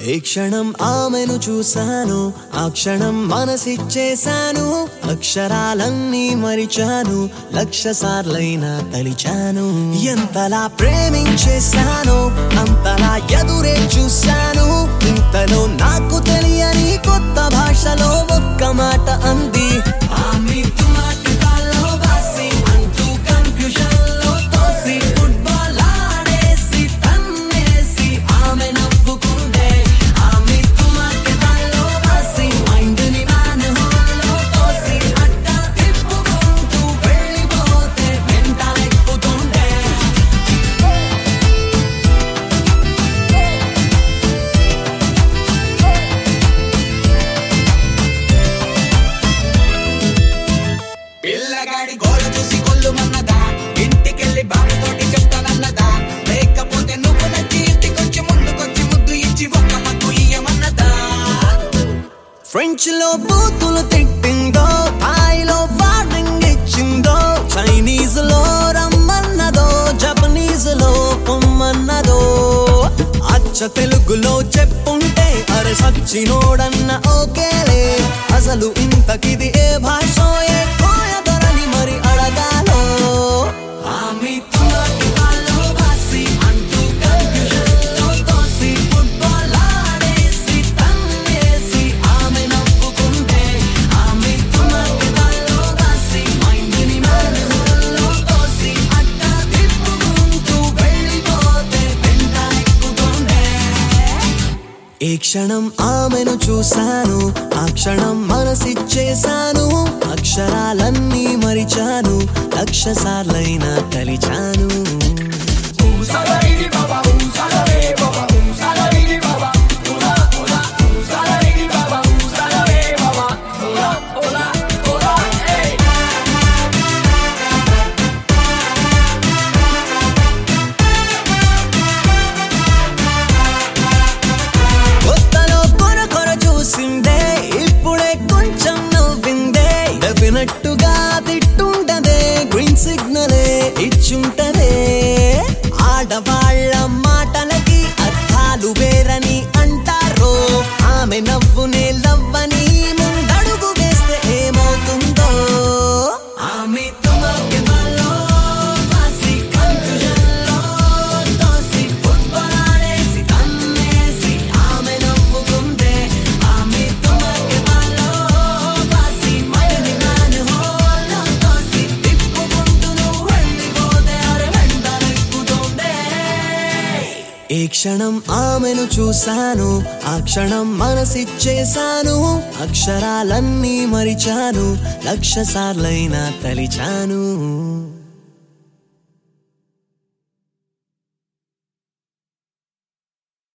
ఏ క్షణం ఆమెను చూశాను ఆ క్షణం మనసిచ్చేశాను అక్షరాలన్నీ మరిచాను లక్ష సార్లైనా తలిచాను ఎంతలా ప్రేమించేశాను అంతలా ఎదురే చూశాను ఇంతలో నాకు తెలియని కొత్త భాషలో ఒక్క మాట అంది ఆమె తుమాటుకాల్లో బాసి అంటూ కన్ఫ్యూజన్ లో తోసి ఫుట్బాల్ ఆడేసి తన్నేసి ఆమె నవ్వుకుందే ఆమె తుమాటుకాల్లో బాసి మైండ్ ని మ్యాన్ హోల్లో తోసి అట్టా తిప్పుకుంటూ వెళ్ళిపోతే వెంటలెక్కుతుండే పిల్లగాడి గోడ చూసి కొల్లుమన్నదా ఇంటికెళ్ళి బాబుతోటి చెప్తానన్నదా లేకపోతే నువ్వు నచ్చి ఇంటికొచ్చి ముందుకొచ్చి ముద్దు ఇచ్చి ఒక్క మత్తు ఇయ్యమన్నదా ఫ్రెంచ్ లో బూతులు తిట్టిందో థాయిలో వార్నింగ్ ఇచ్చిందో చైనీస్ లో రమ్మన్నదో జపనీస్ లో పొమ్మన్నదో అచ్చ తెలుగులో చెప్పుంటే అరే సచ్చినోడన్న ఓకేలే అసలు ఇంతకిది ఏ భాష ఏ కోయదొరని మరి అడగాలో ఆమె తుమాకి కాల్లో బాసి అంటూ కన్ఫ్యూజన్ లో తోసి ఫుట్బాల్ ఆడేసి తన్నేసి ఆమె నవ్వుకుంటే ఆమె తుమాకి కాల్లో బాసి మైండ్ ని మ్యాన్ హోల్లో తోసి అట్టా తిప్పుకుంటూ వెళ్ళిపోతే వెంట ఎక్కుతుండే ఏ క్షణం ఆమెను చూశాను ఆ క్షణం మనసిచ్చేశాను అక్షరాలన్నీ మరిచాను లక్ష సార్లైనా తలిచాను కొత్తలో కొర కొర చూసిందే ఇప్పుడే కొంచెం నవ్విందే డెఫినెట్టుగా తిట్టుంటదే గ్రీన్ సిగ్నలే ఇచ్చుంటదే ఆడవాళ్ళ మాటలకి అర్థాలు వేరని అంటారో ఆమె నవ్వునే లవ్వని ముందడుగు వేస్తే ఏమవుతుందో ఆమె తుమకే బాలో బాసి కన్ఫ్యూజన్లో తోసి ఫుట్బాల్ ఆడేసి తన్నేసి ఆమె నవ్వుకుందే ఆమె తుమకే బాలో బాసి మైండ్ మ్యాన్ హోల్లో తోసి తిప్పుకుంటూ నువ్వు వెళ్ళిపోతే అరే వెంటలెక్కుతుందే ఏ క్షణం ఆమెను చూశాను ఆ క్షణం మనసిచ్చేశాను అక్షరాలన్నీ మరిచాను లక్ష సార్లైనా తలిచాను